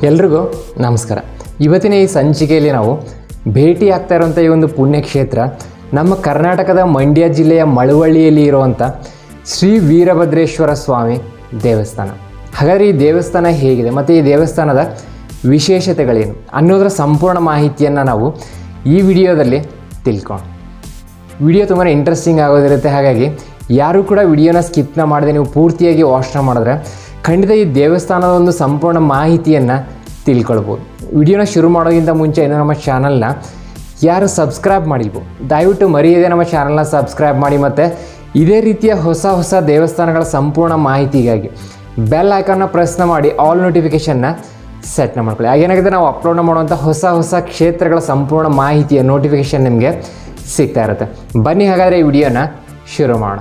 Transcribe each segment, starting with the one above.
ಎಲ್ರಿಗೂ ನಮಸ್ಕಾರ ಇವತ್ತಿನ ಈ ಸಂಚಿಕೆಯಲ್ಲಿ ನಾವು ಭೇಟಿ ಆಗ್ತಾ ಇರುವಂಥ ಈ ಒಂದು ಪುಣ್ಯಕ್ಷೇತ್ರ ನಮ್ಮ ಕರ್ನಾಟಕದ ಮಂಡ್ಯ ಜಿಲ್ಲೆಯ ಮಳವಳ್ಳಿಯಲ್ಲಿ ಇರುವಂಥ ಶ್ರೀ ವೀರಭದ್ರೇಶ್ವರ ಸ್ವಾಮಿ ದೇವಸ್ಥಾನ ಹಾಗಾದರೆ ಈ ದೇವಸ್ಥಾನ ಹೇಗಿದೆ ಮತ್ತು ಈ ದೇವಸ್ಥಾನದ ವಿಶೇಷತೆಗಳೇನು ಅನ್ನೋದರ ಸಂಪೂರ್ಣ ಮಾಹಿತಿಯನ್ನು ನಾವು ಈ ವಿಡಿಯೋದಲ್ಲಿ ತಿಳ್ಕೊಂಡು ವಿಡಿಯೋ ತುಂಬಾ ಇಂಟ್ರೆಸ್ಟಿಂಗ್ ಆಗೋದಿರುತ್ತೆ ಹಾಗಾಗಿ ಯಾರು ಕೂಡ ವಿಡಿಯೋನ ಸ್ಕಿಪ್ನ ಮಾಡದೆ ನೀವು ಪೂರ್ತಿಯಾಗಿ ವಾಚನ ಮಾಡಿದ್ರೆ ಖಂಡಿತ ಈ ದೇವಸ್ಥಾನದ ಒಂದು ಸಂಪೂರ್ಣ ಮಾಹಿತಿಯನ್ನು ತಿಳ್ಕೊಳ್ಬೋದು ವಿಡಿಯೋನ ಶುರು ಮಾಡೋಕ್ಕಿಂತ ಮುಂಚೆ ಇನ್ನು ನಮ್ಮ ಚಾನಲ್ನ ಯಾರು ಸಬ್ಸ್ಕ್ರೈಬ್ ಮಾಡಿಲ್ವೋ ದಯವಿಟ್ಟು ಮರೆಯದೆ ನಮ್ಮ ಚಾನಲ್ನ ಸಬ್ಸ್ಕ್ರೈಬ್ ಮಾಡಿ ಮತ್ತು ಇದೇ ರೀತಿಯ ಹೊಸ ಹೊಸ ದೇವಸ್ಥಾನಗಳ ಸಂಪೂರ್ಣ ಮಾಹಿತಿಗಾಗಿ ಬೆಲ್ ಐಕಾನ್ನ ಪ್ರೆಸ್ನ ಮಾಡಿ ಆಲ್ ನೋಟಿಫಿಕೇಷನ್ನ ಸೆಟ್ನ ಮಾಡ್ಕೊಳ್ಳಿ ಹಾಗೇನಾಗಿದೆ ನಾವು ಅಪ್ಲೋಡ್ ಮಾಡುವಂಥ ಹೊಸ ಹೊಸ ಕ್ಷೇತ್ರಗಳ ಸಂಪೂರ್ಣ ಮಾಹಿತಿಯ ನೋಟಿಫಿಕೇಷನ್ ನಿಮಗೆ ಸಿಗ್ತಾ ಇರುತ್ತೆ ಬನ್ನಿ ಹಾಗಾದರೆ ಈ ವಿಡಿಯೋನ ಶುರು ಮಾಡೋಣ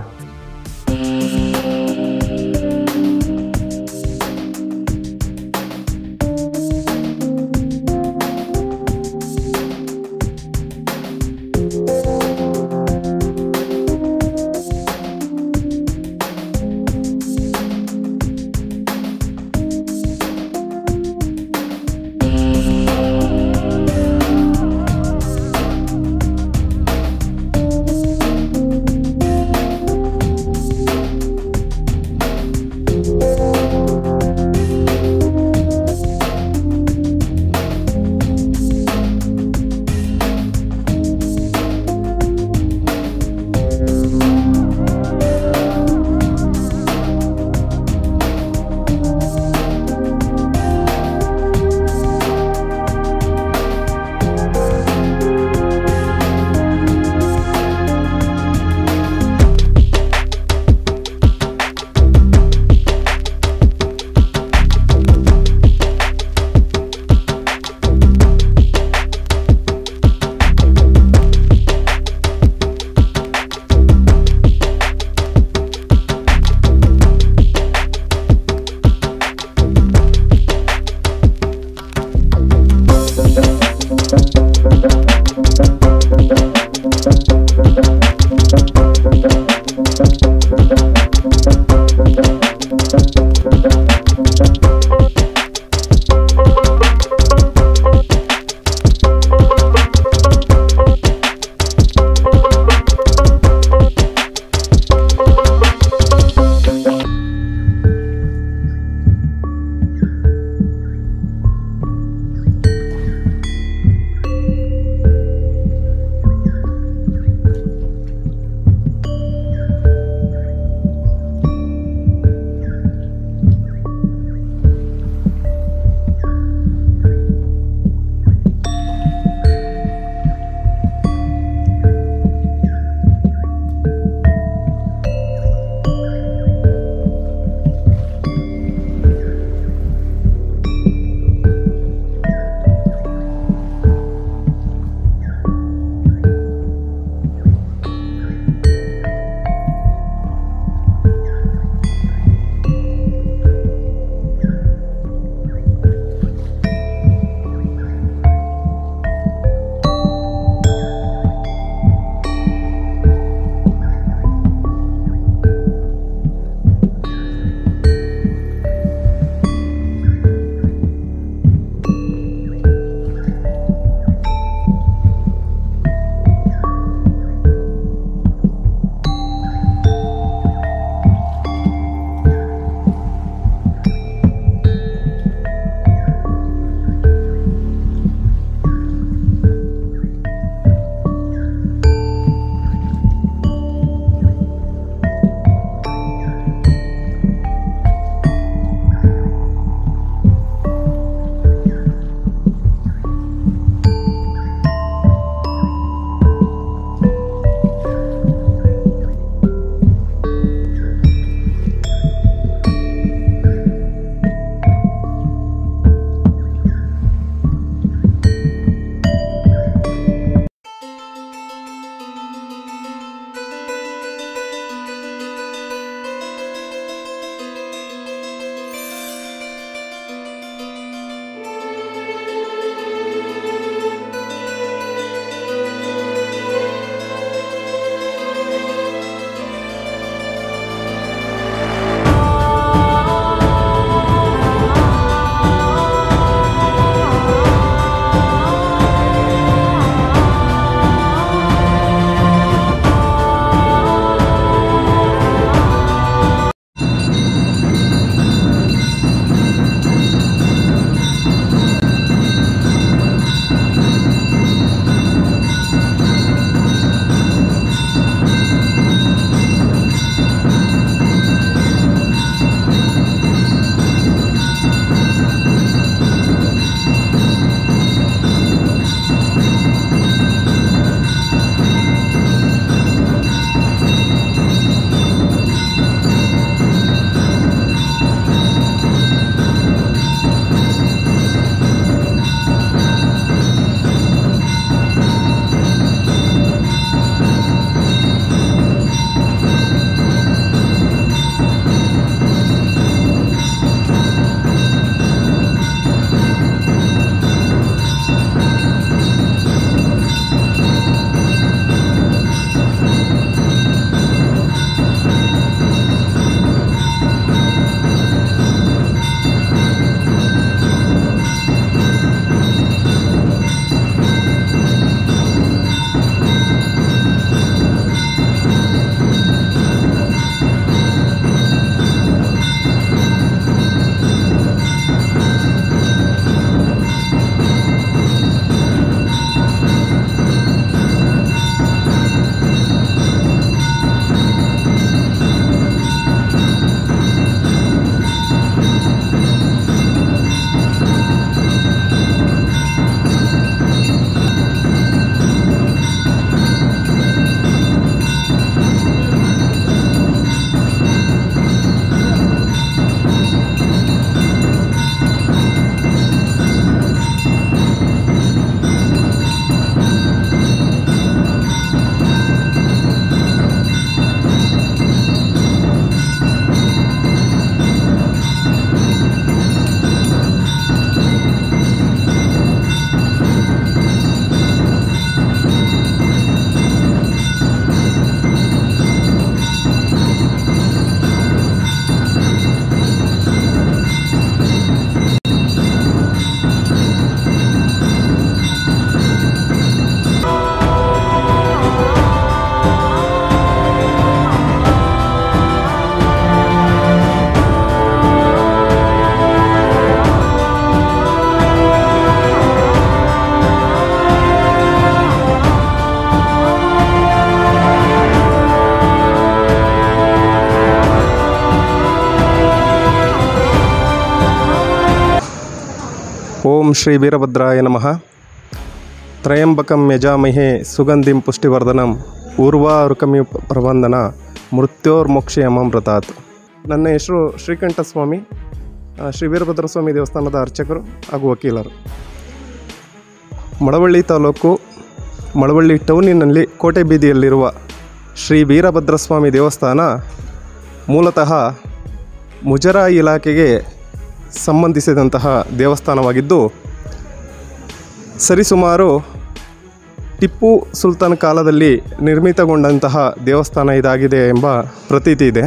ಓಂ ಶ್ರೀ ವೀರಭದ್ರಾಯ ನಮಃ ತ್ರಯಂಬಕಂ ಯಜಾಮಹೇ ಸುಗಂಧಿಂ ಪುಷ್ಟಿವರ್ಧನಂ ಊರ್ವಾರುಕಮಿ ಪ್ರಬಂಧನ ಮೃತ್ಯೋರ್ಮೋಕ್ಷಯಮೃತಾತ್ ನನ್ನ ಹೆಸರು ಶ್ರೀಕಂಠ ಸ್ವಾಮಿ ಆ, ಶ್ರೀ ವೀರಭದ್ರ ಸ್ವಾಮಿ ದೇವಸ್ಥಾನದ ಅರ್ಚಕರು ಹಾಗೂ ವಕೀಲರು ಮಳವಳ್ಳಿ ತಾಲೂಕು ಮಳವಳ್ಳಿ ಟೌನಿನಲ್ಲಿ ಕೋಟೆ ಬೀದಿಯಲ್ಲಿರುವ ಶ್ರೀ ವೀರಭದ್ರ ಸ್ವಾಮಿ ದೇವಸ್ಥಾನ ಮೂಲತಃ ಮುಜರಾಯಿ ಇಲಾಖೆಗೆ ಸಂಬಂಧಿಸಿದಂತಹ ದೇವಸ್ಥಾನವಾಗಿದ್ದು ಸರಿಸುಮಾರು ಟಿಪ್ಪು ಸುಲ್ತಾನ್ ಕಾಲದಲ್ಲಿ ನಿರ್ಮಿತಗೊಂಡಂತಹ ದೇವಸ್ಥಾನ ಇದಾಗಿದೆ ಎಂಬ ಪ್ರತೀತಿ ಇದೆ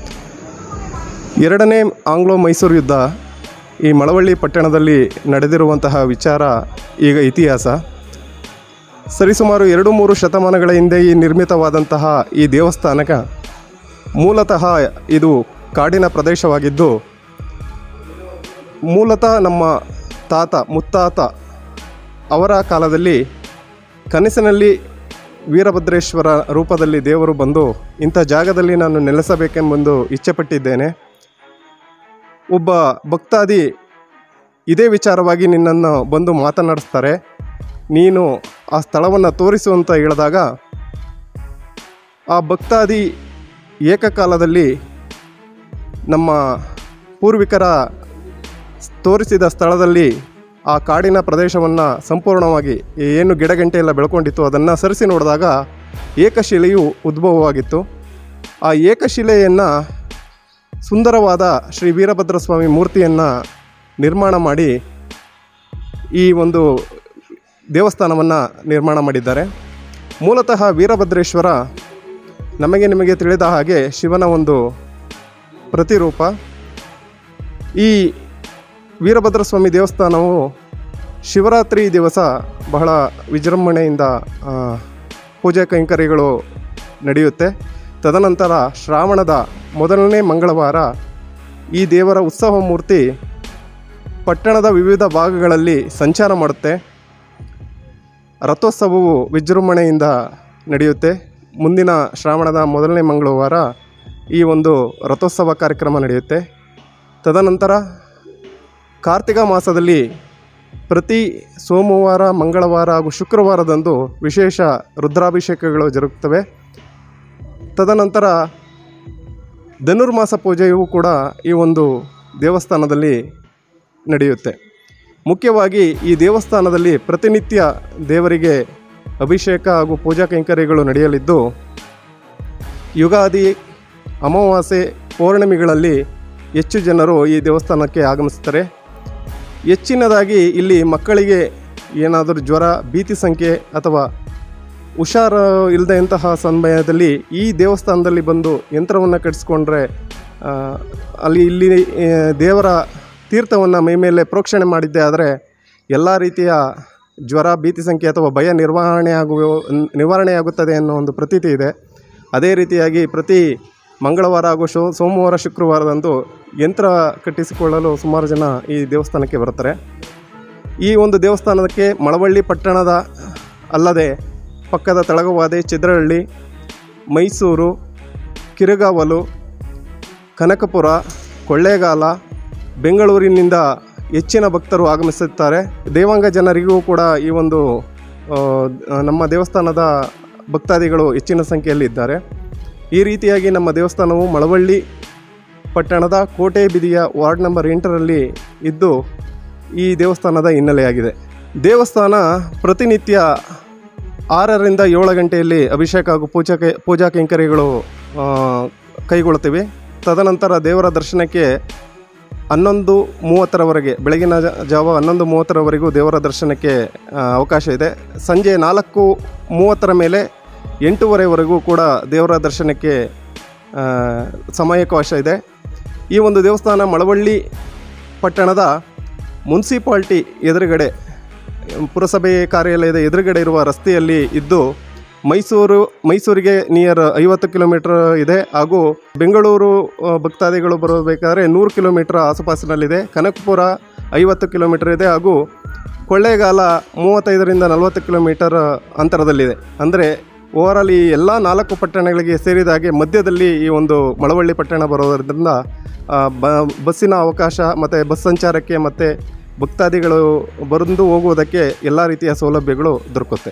ಎರಡನೇ ಆಂಗ್ಲೋ ಮೈಸೂರು ಯುದ್ಧ ಈ ಮಳವಳ್ಳಿ ಪಟ್ಟಣದಲ್ಲಿ ನಡೆದಿರುವಂತಹ ವಿಚಾರ ಈಗ ಇತಿಹಾಸ ಸರಿಸುಮಾರು ಎರಡು ಮೂರು ಶತಮಾನಗಳ ಹಿಂದೆ ಈ ನಿರ್ಮಿತವಾದಂತಹ ಈ ದೇವಸ್ಥಾನಕ್ಕೆ ಮೂಲತಃ ಇದು ಕಾಡಿನ ಪ್ರದೇಶವಾಗಿದ್ದು ಮೂಲತಃ ನಮ್ಮ ತಾತ ಮುತ್ತಾತ ಅವರ ಕಾಲದಲ್ಲಿ ಕನಸಿನಲ್ಲಿ ವೀರಭದ್ರೇಶ್ವರ ರೂಪದಲ್ಲಿ ದೇವರು ಬಂದು ಇಂಥ ಜಾಗದಲ್ಲಿ ನಾನು ನೆಲೆಸಬೇಕೆಂಬೊಂದು ಇಚ್ಛೆಪಟ್ಟಿದ್ದೇನೆ ಒಬ್ಬ ಭಕ್ತಾದಿ ಇದೇ ವಿಚಾರವಾಗಿ ನಿನ್ನನ್ನು ಬಂದು ಮಾತನಾಡಿಸ್ತಾರೆ ನೀನು ಆ ಸ್ಥಳವನ್ನು ತೋರಿಸು ಅಂತ ಹೇಳಿದಾಗ ಆ ಭಕ್ತಾದಿ ಏಕಕಾಲದಲ್ಲಿ ನಮ್ಮ ಪೂರ್ವಿಕರ ತೋರಿಸಿದ ಸ್ಥಳದಲ್ಲಿ ಆ ಕಾಡಿನ ಪ್ರದೇಶವನ್ನು ಸಂಪೂರ್ಣವಾಗಿ ಏನು ಗಿಡಗಂಟೆ ಎಲ್ಲ ಬೆಳ್ಕೊಂಡಿತ್ತು ಅದನ್ನು ಸರಿಸಿ ನೋಡಿದಾಗ ಏಕಶಿಲೆಯು ಉದ್ಭವವಾಗಿತ್ತು ಆ ಏಕಶಿಲೆಯನ್ನು ಸುಂದರವಾದ ಶ್ರೀ ವೀರಭದ್ರ ಸ್ವಾಮಿ ಮೂರ್ತಿಯನ್ನು ನಿರ್ಮಾಣ ಮಾಡಿ ಈ ಒಂದು ದೇವಸ್ಥಾನವನ್ನು ನಿರ್ಮಾಣ ಮಾಡಿದ್ದಾರೆ ಮೂಲತಃ ವೀರಭದ್ರೇಶ್ವರ ನಮಗೆ ನಿಮಗೆ ತಿಳಿದ ಹಾಗೆ ಶಿವನ ಒಂದು ಪ್ರತಿರೂಪ ಈ ವೀರಭದ್ರ ಸ್ವಾಮಿ ದೇವಸ್ಥಾನವು ಶಿವರಾತ್ರಿ ದಿವಸ ಬಹಳ ವಿಜೃಂಭಣೆಯಿಂದ ಆ, ಪೂಜೆ ಕೈಂಕರ್ಯಗಳು ನಡೆಯುತ್ತೆ ತದನಂತರ ಶ್ರಾವಣದ ಮೊದಲನೇ ಮಂಗಳವಾರ ಈ ದೇವರ ಉತ್ಸವ ಮೂರ್ತಿ ಪಟ್ಟಣದ ವಿವಿಧ ಭಾಗಗಳಲ್ಲಿ ಸಂಚಾರ ಮಾಡುತ್ತೆ ರಥೋತ್ಸವವು ವಿಜೃಂಭಣೆಯಿಂದ ನಡೆಯುತ್ತೆ ಮುಂದಿನ ಶ್ರಾವಣದ ಮೊದಲನೇ ಮಂಗಳವಾರ ಈ ಒಂದು ರಥೋತ್ಸವ ಕಾರ್ಯಕ್ರಮ ನಡೆಯುತ್ತೆ ತದನಂತರ ಕಾರ್ತಿಕ ಮಾಸದಲ್ಲಿ ಪ್ರತಿ ಸೋಮವಾರ ಮಂಗಳವಾರ ಹಾಗೂ ಶುಕ್ರವಾರದಂದು ವಿಶೇಷ ರುದ್ರಾಭಿಷೇಕಗಳು ಜರುಗುತ್ತವೆ ತದನಂತರ ಧನುರ್ಮಾಸ ಪೂಜೆಯೂ ಕೂಡ ಈ ಒಂದು ದೇವಸ್ಥಾನದಲ್ಲಿ ನಡೆಯುತ್ತೆ ಮುಖ್ಯವಾಗಿ ಈ ದೇವಸ್ಥಾನದಲ್ಲಿ ಪ್ರತಿನಿತ್ಯ ದೇವರಿಗೆ ಅಭಿಷೇಕ ಹಾಗೂ ಪೂಜಾ ಕೈಂಕರ್ಯಗಳು ನಡೆಯಲಿದ್ದು ಯುಗಾದಿ ಅಮಾವಾಸ್ಯೆ ಪೌರ್ಣಿಮೆಗಳಲ್ಲಿ ಹೆಚ್ಚು ಜನರು ಈ ದೇವಸ್ಥಾನಕ್ಕೆ ಆಗಮಿಸ್ತಾರೆ ಹೆಚ್ಚಿನದಾಗಿ ಇಲ್ಲಿ ಮಕ್ಕಳಿಗೆ ಏನಾದರೂ ಜ್ವರ ಭೀತಿ ಸಂಖ್ಯೆ ಅಥವಾ ಹುಷಾರು ಇಲ್ಲದೆ ಇಂತಹ ಸಮಯದಲ್ಲಿ ಈ ದೇವಸ್ಥಾನದಲ್ಲಿ ಬಂದು ಯಂತ್ರವನ್ನು ಕಟ್ಟಿಸ್ಕೊಂಡ್ರೆ ಆ, ಅಲ್ಲಿ ಇಲ್ಲಿ ಆ, ದೇವರ ತೀರ್ಥವನ್ನು ಮೈ ಮೇಲೆ ಪ್ರೋಕ್ಷಣೆ ಮಾಡಿದ್ದೆ ಆದರೆ ಎಲ್ಲ ರೀತಿಯ ಜ್ವರ ಭೀತಿ ಸಂಖ್ಯೆ ಅಥವಾ ಭಯ ನಿರ್ವಹಣೆ ಆಗುವ ನಿವಾರಣೆಯಾಗುತ್ತದೆ ಅನ್ನೋ ಒಂದು ಪ್ರತೀತಿ ಇದೆ ಅದೇ ರೀತಿಯಾಗಿ ಪ್ರತಿ ಮಂಗಳವಾರ ಹಾಗೂ ಶೋ ಸೋಮವಾರ ಶುಕ್ರವಾರದಂದು ಯಂತ್ರ ಕಟ್ಟಿಸಿಕೊಳ್ಳಲು ಸುಮಾರು ಜನ ಈ ದೇವಸ್ಥಾನಕ್ಕೆ ಬರ್ತಾರೆ ಈ ಒಂದು ದೇವಸ್ಥಾನಕ್ಕೆ ಮಳವಳ್ಳಿ ಪಟ್ಟಣದ ಅಲ್ಲದೆ ಪಕ್ಕದ ತಳಗವಾದೆ ಚಿದ್ರಹಳ್ಳಿ ಮೈಸೂರು ಕಿರುಗಾವಲು ಕನಕಪುರ ಕೊಳ್ಳೇಗಾಲ ಬೆಂಗಳೂರಿನಿಂದ ಹೆಚ್ಚಿನ ಭಕ್ತರು ಆಗಮಿಸುತ್ತಾರೆ ದೇವಾಂಗ ಜನರಿಗೂ ಕೂಡ ಈ ಒಂದು ಆ, ನಮ್ಮ ದೇವಸ್ಥಾನದ ಭಕ್ತಾದಿಗಳು ಹೆಚ್ಚಿನ ಸಂಖ್ಯೆಯಲ್ಲಿ ಇದ್ದಾರೆ ಈ ರೀತಿಯಾಗಿ ನಮ್ಮ ದೇವಸ್ಥಾನವು ಮಳವಳ್ಳಿ ಪಟ್ಟಣದ ಕೋಟೆ ಬೀದಿಯ ವಾರ್ಡ್ ನಂಬರ್ ಎಂಟರಲ್ಲಿ ಇದ್ದು ಈ ದೇವಸ್ಥಾನದ ಹಿನ್ನೆಲೆಯಾಗಿದೆ ದೇವಸ್ಥಾನ ಪ್ರತಿನಿತ್ಯ ಆರರಿಂದ ಏಳು ಗಂಟೆಯಲ್ಲಿ ಅಭಿಷೇಕ ಹಾಗೂ ಪೂಜಾ ಕೈ ಪೂಜಾ ಕೈಂಕರ್ಯಗಳು ಆ, ಕೈಗೊಳ್ಳುತ್ತಿವೆ ತದನಂತರ ದೇವರ ದರ್ಶನಕ್ಕೆ ಹನ್ನೊಂದು ಮೂವತ್ತರವರೆಗೆ ಬೆಳಗಿನ ಜ- ಜಾವ ಹನ್ನೊಂದು ಮೂವತ್ತರವರೆಗೂ ದೇವರ ದರ್ಶನಕ್ಕೆ ಆ, ಅವಕಾಶ ಇದೆ ಸಂಜೆ ನಾಲ್ಕು ಮೂವತ್ತರ ಮೇಲೆ ಎಂಟೂವರೆವರೆಗೂ ಕೂಡ ದೇವರ ದರ್ಶನಕ್ಕೆ ಆ, ಸಮಯಾವಕಾಶ ಇದೆ ಈ ಒಂದು ದೇವಸ್ಥಾನ ಮಳವಳ್ಳಿ ಪಟ್ಟಣದ ಮುನ್ಸಿಪಾಲ್ಟಿ ಎದುರುಗಡೆ ಪುರಸಭೆ ಕಾರ್ಯಾಲಯದ ಎದುರುಗಡೆ ಇರುವ ರಸ್ತೆಯಲ್ಲಿ ಇದ್ದು ಮೈಸೂರು ಮೈಸೂರಿಗೆ ನಿಯರ್ ಐವತ್ತು ಕಿಲೋಮೀಟರ್ ಇದೆ ಹಾಗೂ ಬೆಂಗಳೂರು ಆ, ಭಕ್ತಾದಿಗಳು ಬರಬೇಕಾದ್ರೆ ನೂರು ಕಿಲೋಮೀಟರ್ ಆಸುಪಾಸಿನಲ್ಲಿದೆ ಕನಕಪುರ ಐವತ್ತು ಕಿಲೋಮೀಟರ್ ಇದೆ ಹಾಗೂ ಕೊಳ್ಳೇಗಾಲ ಮೂವತ್ತೈದರಿಂದ ನಲವತ್ತು ಕಿಲೋಮೀಟರ್ ಅಂತರದಲ್ಲಿದೆ ಅಂದರೆ ಓವರಾಲ್ ಈ ಎಲ್ಲ ನಾಲ್ಕು ಪಟ್ಟಣಗಳಿಗೆ ಸೇರಿದ ಹಾಗೆ ಮಧ್ಯದಲ್ಲಿ ಈ ಒಂದು ಮಳವಳ್ಳಿ ಪಟ್ಟಣ ಬರೋದರಿಂದ ಆ, ಬ ಬಸ್ಸಿನ ಅವಕಾಶ ಮತ್ತು ಬಸ್ ಸಂಚಾರಕ್ಕೆ ಮತ್ತು ಭಕ್ತಾದಿಗಳು ಬಂದು ಹೋಗುವುದಕ್ಕೆ ಎಲ್ಲ ರೀತಿಯ ಸೌಲಭ್ಯಗಳು ದೊರಕುತ್ತೆ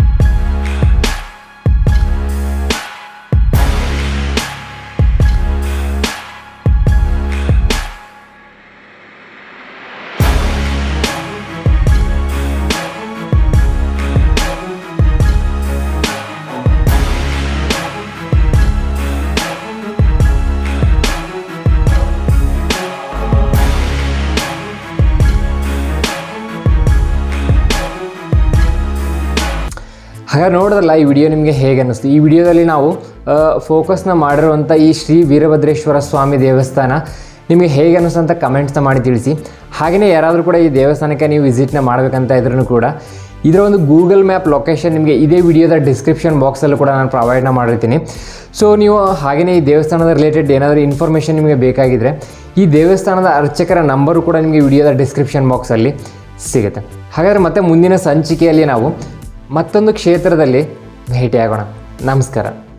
ಹಾಗೆ ನೋಡಿದ್ರಲ್ಲ ಈ ವಿಡಿಯೋ ನಿಮಗೆ ಹೇಗೆ ಅನ್ನಿಸ್ತು ಈ ವಿಡಿಯೋದಲ್ಲಿ ನಾವು ಫೋಕಸ್ನ ಮಾಡಿರುವಂಥ ಈ ಶ್ರೀ ವೀರಭದ್ರೇಶ್ವರ ಸ್ವಾಮಿ ದೇವಸ್ಥಾನ ನಿಮಗೆ ಹೇಗೆ ಅನ್ನಿಸ್ತು ಅಂತ ಕಮೆಂಟ್ಸ್ನ ಮಾಡಿ ತಿಳಿಸಿ ಹಾಗೆಯೇ ಯಾರಾದರೂ ಕೂಡ ಈ ದೇವಸ್ಥಾನಕ್ಕೆ ನೀವು ವಿಸಿಟ್ನ ಮಾಡಬೇಕಂತ ಇದ್ರೂ ಕೂಡ ಇದರ ಒಂದು ಗೂಗಲ್ ಮ್ಯಾಪ್ ಲೊಕೇಶನ್ ನಿಮಗೆ ಇದೇ ವಿಡಿಯೋದ ಡಿಸ್ಕ್ರಿಪ್ಷನ್ ಬಾಕ್ಸಲ್ಲೂ ಕೂಡ ನಾನು ಪ್ರೊವೈಡ್ನ ಮಾಡಿರ್ತೀನಿ ಸೊ ನೀವು ಹಾಗೆಯೇ ಈ ದೇವಸ್ಥಾನದ ರಿಲೇಟೆಡ್ ಏನಾದರೂ ಇನ್ಫಾರ್ಮೇಷನ್ ನಿಮಗೆ ಬೇಕಾಗಿದ್ದರೆ ಈ ದೇವಸ್ಥಾನದ ಅರ್ಚಕರ ನಂಬರು ಕೂಡ ನಿಮಗೆ ವಿಡಿಯೋದ ಡಿಸ್ಕ್ರಿಪ್ಷನ್ ಬಾಕ್ಸಲ್ಲಿ ಸಿಗುತ್ತೆ ಹಾಗಾದರೆ ಮತ್ತೆ ಮುಂದಿನ ಸಂಚಿಕೆಯಲ್ಲಿ ನಾವು ಮತ್ತೊಂದು ಕ್ಷೇತ್ರದಲ್ಲಿ ಭೇಟಿಯಾಗೋಣ ನಮಸ್ಕಾರ